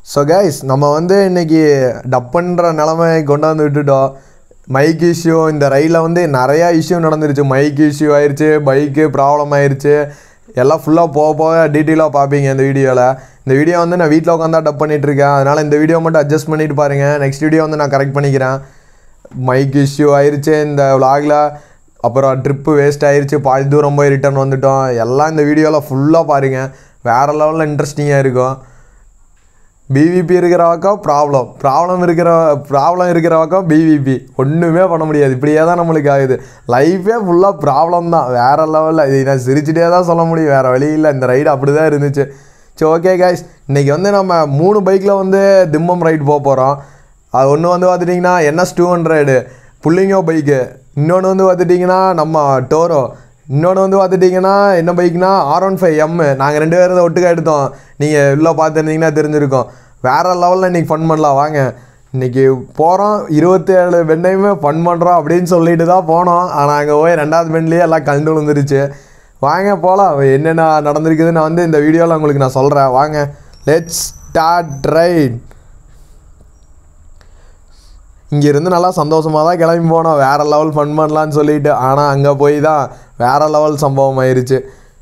so guys நம்ம வந்து இன்னைக்கு டப்புன்ற நிலமை கொண்டு வந்து விட்டுட்டோம் மைக் இஷ்யூ இந்த ரயிலில் வந்து நிறையா இஷ்யூ நடந்துருச்சு மைக் இஷ்யூ ஆயிடுச்சு பைக்கு ப்ராப்ளம் ஆயிடுச்சு எல்லாம் ஃபுல்லாக போக போக டீட்டெயிலாக பார்ப்பீங்க இந்த வீடியோவில் இந்த வீடியோ வந்து நான் வீட்டில் உட்காந்தா டப் பண்ணிட்டு இருக்கேன் அதனால் இந்த வீடியோ மட்டும் அட்ஜஸ்ட் பண்ணிட்டு பாருங்கள் நெக்ஸ்ட் வீடியோ வந்து நான் கரெக்ட் பண்ணிக்கிறேன் மைக் இஷ்யூ ஆயிடுச்சு இந்த vlogல அப்புறம் ட்ரிப்பு வேஸ்ட் ஆயிருச்சு பாதி தூரம் போய் ரிட்டர்ன் வந்துட்டோம் எல்லாம் இந்த வீடியோவில் ஃபுல்லாக பாருங்கள் வேறு லெவலில் இன்ட்ரெஸ்டிங்காக இருக்கும் பிவிபி இருக்கிற பக்கம் ப்ராப்ளம் ப்ராப்ளம் இருக்கிற ப்ராப்ளம் இருக்கிற பக்கம் பிவிபி ஒன்றுமே பண்ண முடியாது இப்படியே தான் நம்மளுக்கு ஆகுது லைஃபே ஃபுல்லாக ப்ராப்ளம் தான் வேறு லெவலில் இது நான் சிரிச்சிட்டே தான் சொல்ல முடியும் வேறு வழி இல்லை இந்த ரைடு அப்படி தான் இருந்துச்சு சரி ஓகே கைஸ் இன்றைக்கி வந்து நம்ம மூணு பைக்கில் வந்து திம்மம் ரைடு போக போகிறோம் அது ஒன்று வந்து பார்த்துட்டிங்கன்னா என்எஸ் டூ ஹண்ட்ரடு புள்ளிங்கோ பைக்கு இன்னொன்று வந்து பார்த்துட்டிங்கன்னா நம்ம டோரோ இன்னொன்று வந்து பார்த்துட்டிங்கன்னா என்ன பைக்னா ஆர் ஒன் ஃபைவ் எம்மு நாங்கள் ரெண்டு பேரும் இதை ஒட்டுக்கா எடுத்தோம் நீங்கள் உள்ளே பார்த்துருந்தீங்கன்னா தெரிஞ்சிருக்கும் வேறு லெவலில் இன்றைக்கி ஃபன் பண்ணலாம் வாங்க இன்றைக்கி போகிறோம் இருபத்தேழு பெண்ணையுமே ஃபன் பண்ணுறோம் அப்படின்னு சொல்லிட்டு தான் போனோம் ஆனால் அங்கே போய் ரெண்டாவது பெண்லேயே எல்லாம் கண்டு விழுந்துருச்சு வாங்க போகலாம் என்னென்ன நடந்திருக்குதுன்னு நான் வந்து இந்த வீடியோவில் உங்களுக்கு நான் சொல்கிறேன் வாங்க லெட்ஸ் ஸ்டார்ட் ரைட் இங்கேருந்து நல்லா சந்தோஷமாக தான் கிளம்பி போனோம் வேறு லெவல் ஃபன் பண்ணலான்னு சொல்லிட்டு ஆனால் அங்கே போய் தான் வேறு லெவல் சம்பவம் ஆயிருச்சு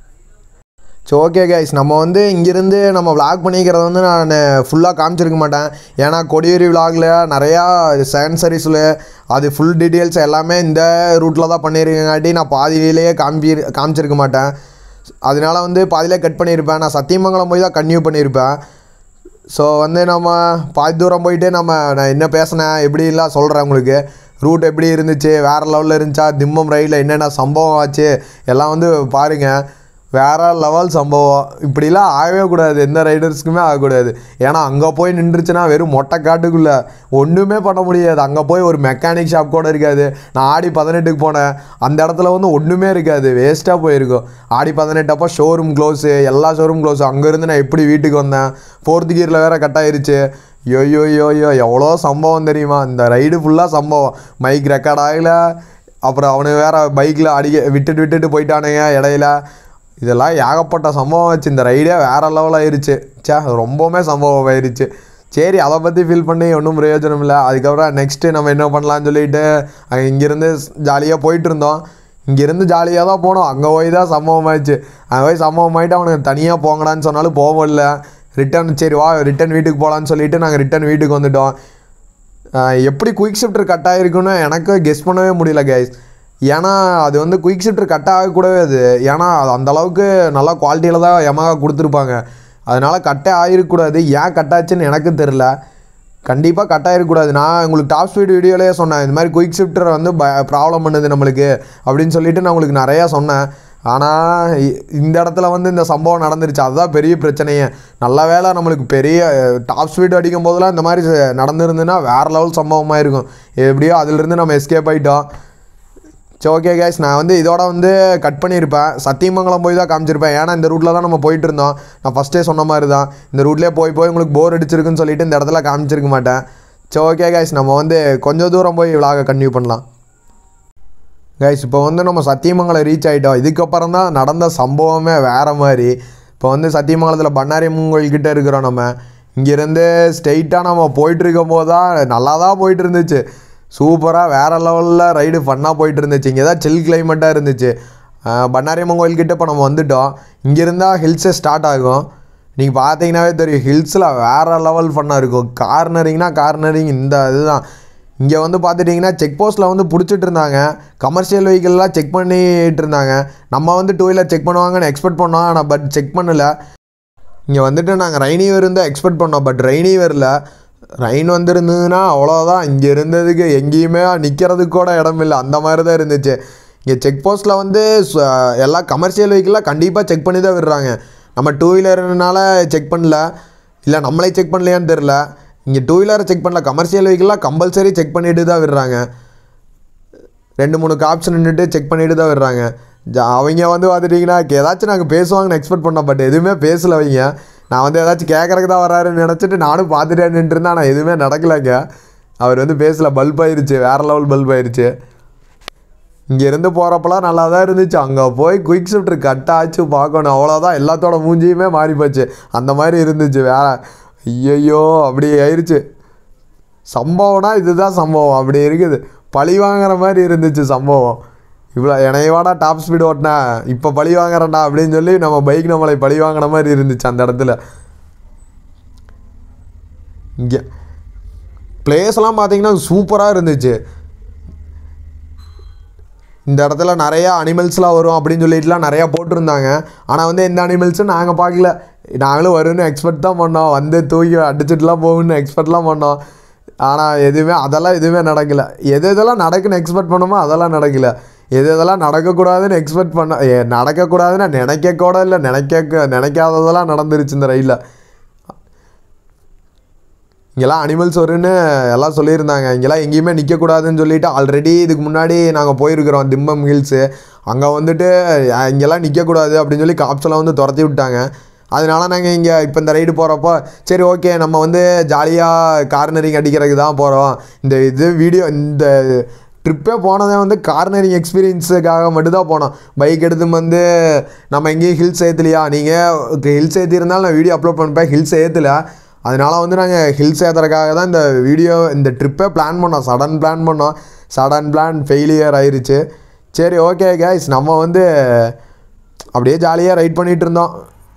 ஸோ ஓகே கைஸ் நம்ம வந்து இங்கேருந்து நம்ம விளாக் பண்ணிக்கிறத வந்து நான் ஃபுல்லாக காமிச்சிருக்க மாட்டேன் ஏன்னா கொடியேரி விளாகில் நிறையா சென்சரிஸில் அது ஃபுல் டீட்டெயில்ஸ் எல்லாமே இந்த ரூட்டில் தான் பண்ணியிருக்கங்காட்டி நான் பாதியிலேயே காமிப்பி காமிச்சிருக்க மாட்டேன் அதனால வந்து பாதியிலே கட் பண்ணியிருப்பேன் நான் சத்தியமங்கலம் போய் தான் கன்டினியூ பண்ணியிருப்பேன் ஸோ வந்து நம்ம பாதி தூரம் போயிட்டு நம்ம நான் என்ன பேசினேன் எப்படிலாம் சொல்கிறேன் உங்களுக்கு ரூட் எப்படி இருந்துச்சு வேறு லெவலில் இருந்துச்சா திம்மம் ரயிலில் என்னென்ன சம்பவம் ஆச்சு எல்லாம் வந்து பாருங்கள் வேறு லெவல் சம்பவம் இப்படிலாம் ஆகவே கூடாது எந்த ரைடர்ஸ்க்குமே ஆகக்கூடாது ஏன்னா அங்கே போய் நின்றுச்சுன்னா வெறும் மொட்டை காட்டுக்குள்ளே ஒன்றுமே பண்ண முடியாது அங்கே போய் ஒரு மெக்கானிக் ஷாப் கூட இருக்காது நான் ஆடி பதினெட்டுக்கு போனேன் அந்த இடத்துல வந்து ஒன்றுமே இருக்காது வேஸ்ட்டாக போயிருக்கும் ஆடி பதினெட்டு அப்போ ஷோரூம் க்ளோஸு எல்லா ஷோரூம் க்ளோஸு அங்கேருந்து நான் எப்படி வீட்டுக்கு வந்தேன் ஃபோர்த் கியரில் வேறு கட் ஆயிருச்சு யோ யோ யோ எவ்வளோ சம்பவம் தெரியுமா இந்த ரைடு ஃபுல்லாக சம்பவம் மைக் ரெக்கார்ட் ஆகல அப்புறம் அவனுக்கு வேறு பைக்கில் அடிக்க விட்டுட்டு விட்டுட்டு போயிட்டானுங்க இடையில இதெல்லாம் ஏகப்பட்ட சம்பவம் ஆச்சு இந்த ரைடே வேறு லெவல் ஆயிருச்சு சே ரொம்பவுமே சம்பவம் ஆயிருச்சு சரி அதை பற்றி ஃபீல் பண்ணி ஒன்றும் பிரயோஜனம் இல்லை அதுக்கப்புறம் நெக்ஸ்ட்டு நம்ம என்ன பண்ணலான்னு சொல்லிட்டு அங்கே இங்கேருந்து ஜாலியாக போயிட்டு இருந்தோம் இங்கேருந்து ஜாலியாக தான் போனோம் அங்கே போய் தான் சம்பவம் ஆயிடுச்சு அங்கே போய் சம்பவம் ஆகிட்டு அவனுக்கு தனியாக போங்கடான்னு சொன்னாலும் போக முடியல ரிட்டன் சரி வா ரிட்டன் வீட்டுக்கு போகலான்னு சொல்லிட்டு நாங்கள் ரிட்டன் வீட்டுக்கு வந்துட்டோம் ஆஹ் எப்படி குயிக் ஷிஃப்டர் கட் ஆகிருக்குன்னு எனக்கு கெஸ் பண்ணவே முடியல கைஸ் ஏன்னா அது வந்து குயிக் ஷிஃப்டர் கட் ஆகக்கூடவே அது ஏன்னா அது அந்த அளவுக்கு நல்லா குவாலிட்டியில் தான் எமகா கொடுத்துருப்பாங்க அதனால் கட்டே ஆகிருக்கக்கூடாது ஏன் கட் ஆச்சுன்னு எனக்கு தெரில கண்டிப்பாக கட் ஆகிருக்கக்கூடாது நான் உங்களுக்கு டாப் ஸ்பீட் வீடியோலேயே சொன்னேன் இந்த மாதிரி குயிக் ஷிஃப்டர் வந்து ப ப்ராப்ளம் பண்ணுது நம்மளுக்கு அப்படின்னு சொல்லிட்டு நான் உங்களுக்கு நிறையா சொன்னேன் ஆனால் இ- இந்த இடத்துல வந்து இந்த சம்பவம் நடந்துருச்சு அதுதான் பெரிய பிரச்சனையே நல்ல வேளை நம்மளுக்கு பெரிய டாப் ஸ்பீட் அடிக்கும் போதெல்லாம் இந்த மாதிரி ச- நடந்திருந்துன்னா வேறு லெவல் சம்பவமாக இருக்கும் எப்படியோ அதிலிருந்து நம்ம எஸ்கேப் ஆகிட்டோம் சரி ஓகே கேஸ் நான் வந்து இதோட வந்து கட் பண்ணியிருப்பேன் சத்தியமங்கலம் போய் தான் காமிச்சிருப்பேன் ஏன்னா இந்த ரூட்டில் தான் நம்ம போயிட்டு இருந்தோம் நான் ஃபஸ்ட்டே சொன்ன மாதிரி தான் இந்த ரூட்லேயே போய் போய் உங்களுக்கு போர் அடிச்சிருக்குன்னு சொல்லிட்டு இந்த இடத்துல காமிச்சிருக்க மாட்டேன் சரி ஓகே கேஸ் நம்ம வந்து கொஞ்சம் தூரம் போய் விலாக கன்டினியூ பண்ணலாம் கைஸ் இப்போ வந்து நம்ம சத்தியமங்கலம் ரீச் ஆகிட்டோம் இதுக்கப்புறம் தான் நடந்த சம்பவமே வேறு மாதிரி இப்போ வந்து சத்தியமங்கலத்தில் பண்ணாரி கோயில்கிட்ட இருக்கிறோம் நம்ம இங்கேருந்து ஸ்ட்ரெயிட்டாக நம்ம போயிட்டு இருக்கும் போது தான் நல்லா தான் போயிட்டு இருந்துச்சு சூப்பராக வேறு லெவலில் ரைடு ஃபன்னாக போயிட்டு இருந்துச்சு இங்கே தான் சில் கிளைமேட்டாக இருந்துச்சு ஆஹ் பண்ணாரியம்மன் கோயில்கிட்ட இப்போ நம்ம வந்துட்டோம் இங்கேருந்தால் ஹில்ஸே ஸ்டார்ட் ஆகும் நீங்கள் பார்த்தீங்கன்னாவே தெரியும் ஹில்ஸில் வேறு லெவல் ஃபன்னாக இருக்கும் கார்னரிங்னா கார்னரிங் இந்த இதுதான் இங்கே வந்து பார்த்துட்டிங்கன்னா செக் போஸ்ட்டில் வந்து பிடிச்சிட்டு இருந்தாங்க கமர்ஷியல் வெஹிக்கிள்லாம் செக் பண்ணிட்டு இருந்தாங்க நம்ம வந்து டூ வீலர் செக் பண்ணுவாங்கன்னு எக்ஸ்பெக்ட் பண்ணோம் ஆனால் பட் செக் பண்ணல இங்கே வந்துட்டு நாங்கள் ரெய்னி இருந்தால் எக்ஸ்பெக்ட் பண்ணோம் பட் ரெய்னி வரல ரெயின் வந்திருந்ததுன்னா அவ்வளோதான் இங்கே இருந்ததுக்கு எங்கேயுமே நிற்கிறதுக்கு கூட இடம் இல்லை அந்த மாதிரி தான் இருந்துச்சு இங்கே செக் போஸ்ட்டில் வந்து ச- எல்லா கமர்ஷியல் வெஹிக்கிளாக கண்டிப்பாக செக் பண்ணி தான் விடுறாங்க நம்ம டூ வீலர்னால செக் பண்ணல இல்லை நம்மளே செக் பண்ணலையான்னு தெரில இங்கே டூ வீலரை செக் பண்ணல கமர்ஷியல் வெஹிக்கிளாக கம்பல்சரி செக் பண்ணிட்டு தான் விடுறாங்க ரெண்டு மூணு காப்ஸ் நின்றுட்டு செக் பண்ணிட்டு தான் விடுறாங்க ஜ- அவங்க வந்து பார்த்துட்டிங்கன்னா ஏதாச்சும் நாங்கள் பேசுவாங்கன்னு எக்ஸ்பெக்ட் பண்ணோம் பட் எதுவுமே பேசல அவங்க நான் வந்து ஏதாச்சும் கேட்கறக்கு தான் வராருன்னு நினச்சிட்டு நானும் பார்த்துட்டே நின்றுருந்தேன் ஆனால் எதுவுமே நடக்கலைங்க அவர் வந்து பேசல பல்ப் ஆயிருச்சு வேறு லெவல் பல்ப் ஆயிருச்சு இங்கேருந்து போகிறப்பலாம் நல்லா தான் இருந்துச்சு அங்கே போய் குயிக் ஷிஃப்ட் கட் ஆச்சு பார்க்கணும் அவ்வளோதான் எல்லாத்தோட மூஞ்சியுமே மாறி போச்சு அந்த மாதிரி இருந்துச்சு வேற ஐயையோ அப்படி ஆயிடுச்சு சம்பவம்னா இதுதான் சம்பவம் அப்படி இருக்குது பழி வாங்குற மாதிரி இருந்துச்சு சம்பவம் இவ்வளோ என்னையவாடா டாப் ஸ்பீடு ஓட்டினா இப்போ பழி வாங்குறேன்டா அப்படின்னு சொல்லி நம்ம பைக் நம்மளை பழி வாங்கின மாதிரி இருந்துச்சு அந்த இடத்துல இங்கே பிளேஸ்லாம் பார்த்தீங்கன்னா சூப்பராக இருந்துச்சு இந்த இடத்துல நிறையா அனிமல்ஸ்லாம் வரும் அப்படின்னு சொல்லிட்டுலாம் நிறையா போட்டிருந்தாங்க ஆனால் வந்து எந்த அனிமல்ஸும் நாங்கள் பார்க்கல நாங்களும் வரும்னு எக்ஸ்பெக்ட் தான் பண்ணோம் வந்து தூக்கி அடிச்சுட்டுலாம் போகும்னு எக்ஸ்பெக்ட்லாம் பண்ணோம் ஆனால் எதுவுமே அதெல்லாம் எதுவுமே நடக்கல எது எதெல்லாம் நடக்குன்னு எக்ஸ்பெக்ட் பண்ணோமோ அதெல்லாம் நடக்கல எது எதெல்லாம் நடக்கக்கூடாதுன்னு எக்ஸ்பெக்ட் பண்ண ஏ, நடக்கக்கூடாதுன்னு நினைக்க கூட இல்லை நினைக்க நினைக்காததெல்லாம் நடந்துருச்சு இந்த ரயிலில் இங்கெல்லாம் அனிமல்ஸ் வரும்னு எல்லாம் சொல்லியிருந்தாங்க இங்கெல்லாம் எங்கேயுமே நிற்கக்கூடாதுன்னு சொல்லிட்டு ஆல்ரெடி இதுக்கு முன்னாடி நாங்கள் போயிருக்கிறோம் திம்பம் ஹில்ஸு அங்கே வந்துட்டு அஹ், இங்கெல்லாம் நிற்கக்கூடாது அப்படின்னு சொல்லி காப்ஸ்லாம் வந்து துரத்தி விட்டாங்க அதனால நாங்கள் இங்கே இப்போ இந்த ரைடு போகிறப்போ சரி ஓகே நம்ம வந்து ஜாலியாக கார்னரிங் அடிக்கிறதுக்கு தான் போகிறோம் இந்த இது வீடியோ இந்த ட்ரிப்பே போனதே வந்து கார்னரிங் எக்ஸ்பீரியன்ஸுக்காக மட்டும்தான் போனோம் பைக் எடுத்து வந்து நம்ம எங்கேயும் ஹில்ஸ் ஏற்றலையா நீங்கள் ஹில்ஸ் ஏற்றிருந்தாலும் நான் வீடியோ அப்லோட் பண்ணிப்பேன் ஹில்ஸ் ஏற்றல அதனால வந்து நாங்கள் ஹில்ஸ் ஏற்றுறதுக்காக தான் இந்த வீடியோ இந்த ட்ரிப்பே பிளான் பண்ணோம் சடன் பிளான் பண்ணோம் சடன் பிளான் ஃபெயிலியர் ஆயிருச்சு சரி ஓகே கைஸ் நம்ம வந்து அப்படியே ஜாலியாக ரைட் பண்ணிகிட்டு இருந்தோம்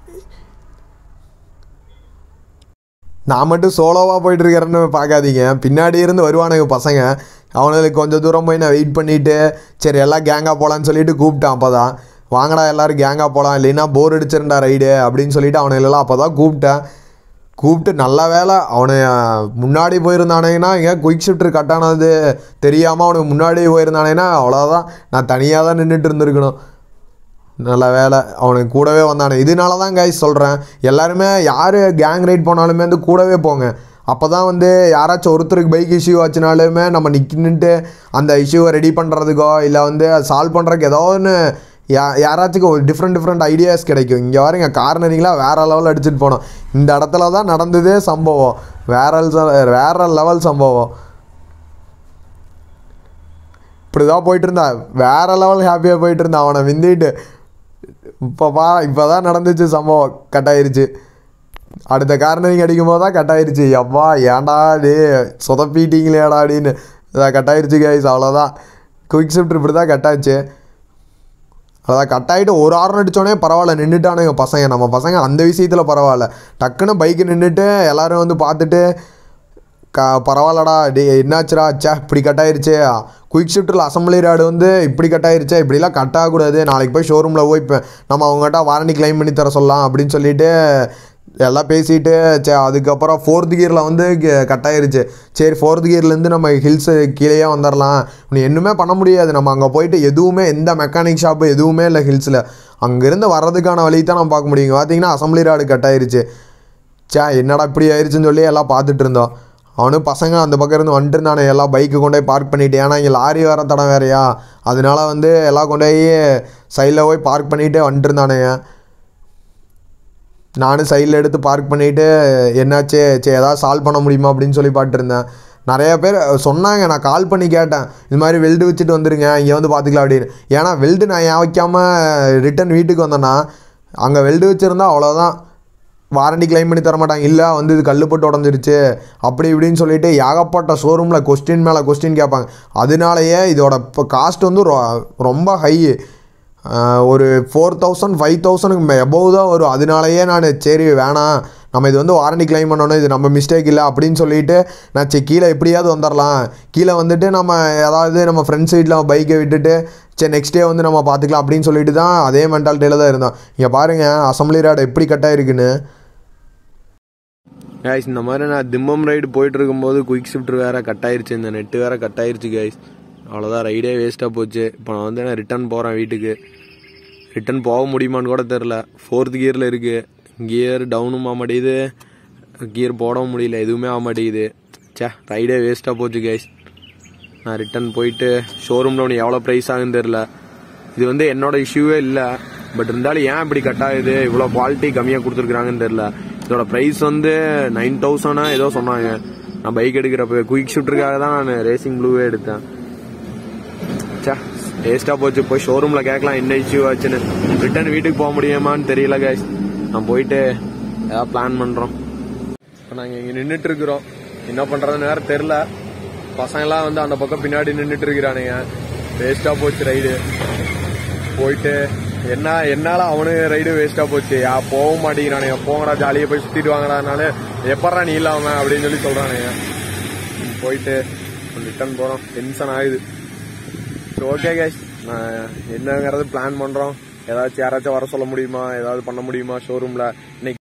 நான் மட்டும் சோலோவாக போயிட்டு இருக்கிறேன்னு பார்க்காதீங்க பின்னாடி இருந்து வருவானுங்க பசங்க அவனுங்களுக்கு கொஞ்சம் தூரம் போய் நான் வெயிட் பண்ணிவிட்டு சரி எல்லாம் கேங்காக போகலான்னு சொல்லிட்டு கூப்பிட்டான் அப்போ தான் வாங்கடா எல்லோரும் கேங்காக போகலாம் இல்லைன்னா போர் அடிச்சிருந்தா ரைடு அப்படின்னு சொல்லிட்டு அவனுங்களெல்லாம் அப்போ தான் கூப்பிட்டேன் கூப்பிட்டு நல்ல வேலை அவனை முன்னாடி போயிருந்தானேங்கன்னா எங்கே குயிக் ஷிஃப்டர் கட்டானது தெரியாமல் அவனுக்கு முன்னாடி போயிருந்தானேன்னா அவ்வளோதான் நான் தனியாக தான் நின்றுட்டு இருந்திருக்கணும் நல்ல வேலை அவனுக்கு கூடவே வந்தானே இதனால தான் கைஸ் சொல்கிறேன் எல்லாருமே யார் கேங் ரைட் போனாலுமே வந்து கூடவே போங்க அப்போ தான் வந்து யாராச்சும் ஒருத்தருக்கு பைக் இஷ்யூ ஆச்சுனாலுமே நம்ம நிற்கின்னுட்டு அந்த இஷ்யூவை ரெடி பண்ணுறதுக்கோ இல்லை வந்து சால்வ் பண்ணுறதுக்கு ஏதோ ஒன்று யா யாராச்சும் ஒரு டிஃப்ரெண்ட் டிஃப்ரெண்ட் ஐடியாஸ் கிடைக்கும் இங்கே பாருங்க கார்னரிங்லாம் வேறு லெவல் அடிச்சுட்டு போனோம் இந்த இடத்துல தான் நடந்ததே சம்பவம் வேற வேற லெவல் சம்பவம் இப்படி தான் போயிட்டு இருந்தா வேற லெவல் ஹாப்பியாக போயிட்டு இருந்தான் அவனை விந்திட்டு இப்போ பா இப்போ தான் நடந்துச்சு சம்பவம் கட் ஆயிருச்சு அடுத்த கார்னரிங் அடிக்கும் போது தான் கட் ஆயிருச்சு அப்பா ஏன்டா டே சொதப்பிட்டீங்களேடா அப்படின்னு இதான் கட் ஆயிருச்சு கைஸ் அவ்வளோதான் குயிக் ஷிஃப்ட் இப்படி தான் கட் ஆச்சு அதான் கட் ஆகிட்டு ஒரு ஆரம் அடித்தோடனே பரவாயில்ல நின்றுட்டானுங்க பசங்க நம்ம பசங்க அந்த விஷயத்தில் பரவாயில்ல டக்குன்னு பைக்கு நின்றுட்டு எல்லாரும் வந்து பார்த்துட்டு க பரவாயில்லடா டே என்னாச்சுடா ச்சே இப்படி கட் ஆயிருச்சே குயிக் ஷிஃப்ட்டில் அசம்பிளி ராடு வந்து இப்படி கட் ஆயிருச்சே இப்படிலாம் கட் ஆகக்கூடாது நாளைக்கு போய் ஷோரூமில் போய் இப்போ நம்ம அவங்ககிட்ட வாரண்டி கிளைம் பண்ணி தர சொல்லலாம் அப்படின்னு சொல்லிட்டு எல்லாம் பேசிட்டு சே அதுக்கப்புறம் ஃபோர்த் கியரில் வந்து கட் ஆயிருச்சு சரி ஃபோர்த் கியர்லேருந்து நம்ம ஹில்ஸு கீழேயே வந்துடலாம் நீ இன்னுமே பண்ண முடியாது நம்ம அங்கே போயிட்டு எதுவுமே எந்த மெக்கானிக் ஷாப்பு எதுவுமே இல்லை ஹில்ஸில் அங்கேருந்து வர்றதுக்கான வழி தான் நம்ம பார்க்க முடியும் பார்த்தீங்கன்னா அசம்பிளி ராடு கட் ஆயிருச்சு சே என்னடா இப்படி ஆயிருச்சுன்னு சொல்லி எல்லாம் பார்த்துட்டு இருந்தோம் அவனும் பசங்க அந்த பக்கம் இருந்து வந்துட்டு இருந்தானே எல்லாம் பைக்கு கொண்டு போய் பார்க் பண்ணிட்டு ஏன்னா இங்கே லாரி வர தடம் வேறையா அதனால வந்து எல்லாம் கொண்டு போய் சைடில் போய் பார்க் பண்ணிட்டு வந்துட்டு இருந்தானுங்க நானும் சைடில் எடுத்து பார்க் பண்ணிவிட்டு என்னாச்சு சரி ஏதாவது சால்வ் பண்ண முடியுமா அப்படின்னு சொல்லி பார்த்துருந்தேன் நிறைய பேர் சொன்னாங்க நான் கால் பண்ணி கேட்டேன் இது மாதிரி வெல்டு வச்சுட்டு வந்துருங்க இங்கே வந்து பார்த்துக்கலாம் அப்படின்னு ஏன்னா வெல்டு நான் ஏன் வைக்காமல் ரிட்டன் வீட்டுக்கு வந்தேன்னா அங்கே வெல்டு வச்சுருந்தா அவ்வளோதான் வாரண்டி கிளைம் பண்ணி தர மாட்டாங்க இல்லை வந்து இது கல் போட்டு உடஞ்சிருச்சு அப்படி இப்படின்னு சொல்லிட்டு ஏகப்பட்ட ஷோரூமில் கொஸ்டின் மேலே கொஸ்டின் கேட்பாங்க அதனாலயே இதோட இப்போ காஸ்ட் வந்து ரொ- ரொம்ப ஹை ஒரு ஃபோர் தௌசண்ட் ஃபைவ் தௌசண்ட்க்கு எபோவ் தான் வரும் அதனாலயே நான் சரி வேணாம் நம்ம இது வந்து வாரண்டி கிளைம் பண்ணணும் இது நம்ம மிஸ்டேக் இல்லை அப்படின்னு சொல்லிட்டு நான் சரி கீழே எப்படியாவது வந்துடலாம் கீழே வந்துட்டு நம்ம ஏதாவது நம்ம ஃப்ரெண்ட்ஸ் வீட்டில் பைக்கை விட்டுட்டு சரி நெக்ஸ்ட் டே வந்து நம்ம பார்த்துக்கலாம் அப்படின்னு சொல்லிட்டு தான் அதே மென்டாலிட்டியில் தான் இருந்தோம் இங்கே பாருங்கள் அசம்பிளி ராடு எப்படி கட் ஆயிருக்குன்னு கைஸ் இந்த மாதிரி நான் திம்மம் ரைடு போயிட்டு இருக்கும்போது குயிக் ஷிஃப்ட் வேற கட் ஆயிருச்சு இந்த நெட்டு வேற கட் ஆயிருச்சு கைஸ் அவ்வளோதான் ரைடே வேஸ்ட்டாக போச்சு இப்போ நான் வந்து நான் ரிட்டர்ன் போகிறேன் வீட்டுக்கு ரிட்டர்ன் போக முடியுமான்னு கூட தெரில ஃபோர்த் கியரில் இருக்குது கியர் டவுனும் ஆக மாட்டேங்குது கியர் போடவும் முடியல எதுவுமே ஆக மாட்டேங்குது ச்சே ரைடே வேஸ்ட்டாக போச்சு கைஸ் நான் ரிட்டர்ன் போயிட்டு ஷோரூமில் ஒன்று எவ்வளோ ப்ரைஸ் ஆகுன்னு தெரில இது வந்து என்னோட இஷ்யூவே இல்லை பட் இருந்தாலும் ஏன் இப்படி கட் ஆகுது இவ்வளோ குவாலிட்டி கம்மியாக கொடுத்துருக்குறாங்கன்னு தெரில இதோட ப்ரைஸ் வந்து நைன் தௌசண்டா ஏதோ சொன்னாங்க நான் பைக் எடுக்கிறப்ப குயிக் ஷூட்டருக்காக தான் நான் ரேசிங் ப்ளூவே எடுத்தேன் சே வேஸ்ட்டாக போச்சு போய் ஷோரூமில் கேட்கலாம் என்ன இஷ்யூ ஆச்சுன்னு ரிட்டர்ன் வீட்டுக்கு போக முடியுமான்னு தெரியல கைஸ் நான் போயிட்டு ஏதாவது பிளான் பண்ணுறோம் இப்போ நாங்கள் இங்கே நின்றுட்டு இருக்கிறோம் என்ன பண்ணுறதுன்னு வேற தெரில பசங்கெல்லாம் வந்து அந்த பக்கம் பின்னாடி நின்றுட்டு இருக்கிறானுங்க வேஸ்ட்டாக போச்சு ரைடு போயிட்டு என்ன என்னால அவனுக்கு ரைடு வேஸ்ட்டாக போச்சு யா போக மாட்டேங்கிறானுங்க போங்கடா ஜாலியாக போய் சுற்றிட்டு வாங்கடானால எப்பட்றா நீ இல்லாம அப்படின்னு சொல்லி சொல்கிறானுங்க போயிட்டு ரிட்டர்ன் போகிறோம் டென்ஷன் ஆகுது ஸோ ஓகே கைஸ் நான் என்னங்கிறது பிளான் பண்ணுறோம் ஏதாச்சும் யாராச்சும் வர சொல்ல முடியுமா ஏதாவது பண்ண முடியுமா ஷோரூமில் இன்னைக்கு